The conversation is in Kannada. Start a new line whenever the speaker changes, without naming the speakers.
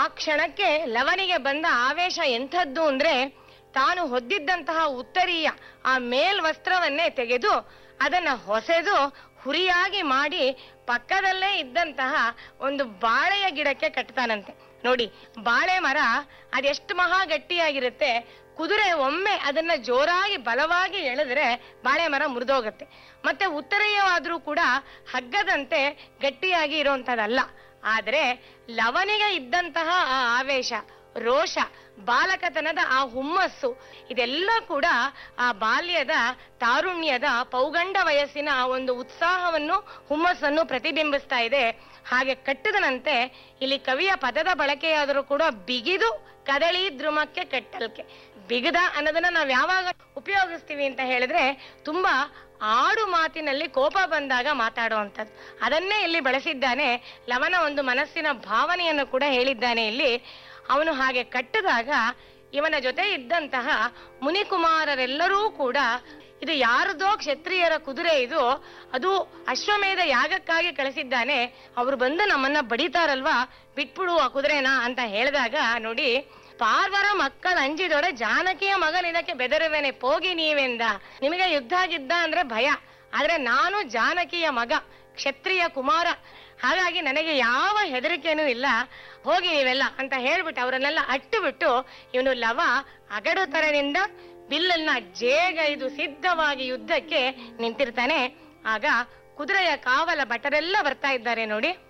ಆ ಕ್ಷಣಕ್ಕೆ ಲವನಿಗೆ ಬಂದ ಆವೇಶ ಎಂಥದ್ದು ಅಂದ್ರೆ ತಾನು ಹೊದ್ದಿದ್ದಂತಹ ಉತ್ತರೀಯ ಆ ಮೇಲ್ವಸ್ತ್ರವನ್ನೇ ತೆಗೆದು ಅದನ್ನ ಹೊಸೆದು ಹುರಿಯಾಗಿ ಮಾಡಿ ಪಕ್ಕದಲ್ಲೇ ಇದ್ದಂತಹ ಒಂದು ಬಾಳೆಯ ಗಿಡಕ್ಕೆ ಕಟ್ತಾನಂತೆ ನೋಡಿ ಬಾಳೆ ಮರ ಅದೆಷ್ಟು ಮಹಾ ಗಟ್ಟಿಯಾಗಿರುತ್ತೆ ಕುದುರೆ ಒಮ್ಮೆ ಅದನ್ನ ಜೋರಾಗಿ ಬಲವಾಗಿ ಎಳೆದ್ರೆ ಬಾಳೆ ಮರ ಮುರಿದೋಗತ್ತೆ ಮತ್ತೆ ಉತ್ತರೀಯವಾದ್ರೂ ಕೂಡ ಹಗ್ಗದಂತೆ ಗಟ್ಟಿಯಾಗಿ ಇರುವಂತದಲ್ಲ ಆದ್ರೆ ಲವನಿಗೆ ಇದ್ದಂತಹ ಆ ಆವೇಶ ರೋಷ ಬಾಲಕತನದ ಆ ಹುಮ್ಮಸ್ಸು ಇದೆಲ್ಲ ಕೂಡ ಆ ಬಾಲ್ಯದ ತಾರುಣ್ಯದ ಪೌಗಂಡ ವಯಸ್ಸಿನ ಆ ಒಂದು ಉತ್ಸಾಹವನ್ನು ಹುಮ್ಮಸ್ಸನ್ನು ಪ್ರತಿಬಿಂಬಿಸ್ತಾ ಇದೆ ಹಾಗೆ ಕಟ್ಟದನಂತೆ ಇಲ್ಲಿ ಕವಿಯ ಪದದ ಬಳಕೆಯಾದರೂ ಕೂಡ ಬಿಗಿದು ಕದಳಿ ದ್ರುಮಕ್ಕೆ ಕಟ್ಟಲ್ಕೆ ಬಿಗದ ಅನ್ನೋದನ್ನ ನಾವ್ ಯಾವಾಗ ಉಪಯೋಗಿಸ್ತೀವಿ ಅಂತ ಹೇಳಿದ್ರೆ ತುಂಬಾ ಆಡು ಮಾತಿನಲ್ಲಿ ಕೋಪ ಬಂದಾಗ ಮಾತಾಡುವಂಥದ್ದು ಅದನ್ನೇ ಇಲ್ಲಿ ಬಳಸಿದ್ದಾನೆ ಲವನ ಒಂದು ಮನಸ್ಸಿನ ಭಾವನೆಯನ್ನು ಕೂಡ ಹೇಳಿದ್ದಾನೆ ಇಲ್ಲಿ ಅವನು ಹಾಗೆ ಕಟ್ಟಿದಾಗ ಇವನ ಜೊತೆ ಇದ್ದಂತಹ ಮುನಿಕುಮಾರರೆಲ್ಲರೂ ಕೂಡ ಇದು ಯಾರದೋ ಕ್ಷತ್ರಿಯರ ಕುದುರೆ ಇದು ಅದು ಅಶ್ವಮೇಧ ಯಾಗಕ್ಕಾಗಿ ಕಳಿಸಿದ್ದಾನೆ ಅವ್ರು ಬಂದು ನಮ್ಮನ್ನ ಬಡಿತಾರಲ್ವಾ ಬಿಟ್ಬಿಡು ಆ ಕುದುರೆನ ಅಂತ ಹೇಳಿದಾಗ ನೋಡಿ ಪಾರ್ವರ ಮಕ್ಕಳ ಅಂಜಿದೊಡೆ ಜಾನಕಿಯ ಮಗನ ಇದಕ್ಕೆ ಬೆದರುವೆನೆ ಪೋಗಿ ನೀವೆಂದ ನಿಮಗೆ ಯುದ್ಧ ಗಿದ್ದ ಅಂದ್ರೆ ಭಯ ಆದ್ರೆ ನಾನು ಜಾನಕಿಯ ಮಗ ಕ್ಷತ್ರಿಯ ಕುಮಾರ ಹಾಗಾಗಿ ನನಗೆ ಯಾವ ಹೆದರಿಕೆನೂ ಇಲ್ಲ ಹೋಗಿ ನೀವೆಲ್ಲ ಅಂತ ಹೇಳ್ಬಿಟ್ಟು ಅವರನ್ನೆಲ್ಲ ಅಟ್ಟು ಬಿಟ್ಟು ಇವನು ಲವ ಅಗಡುತರನಿಂದ ಬಿಲ್ಲನ್ನ ಜೇಗೈದು ಸಿದ್ಧವಾಗಿ ಯುದ್ಧಕ್ಕೆ ನಿಂತಿರ್ತಾನೆ ಆಗ ಕುದುರೆಯ ಕಾವಲ ಭಟರೆಲ್ಲ ಬರ್ತಾ ಇದ್ದಾರೆ ನೋಡಿ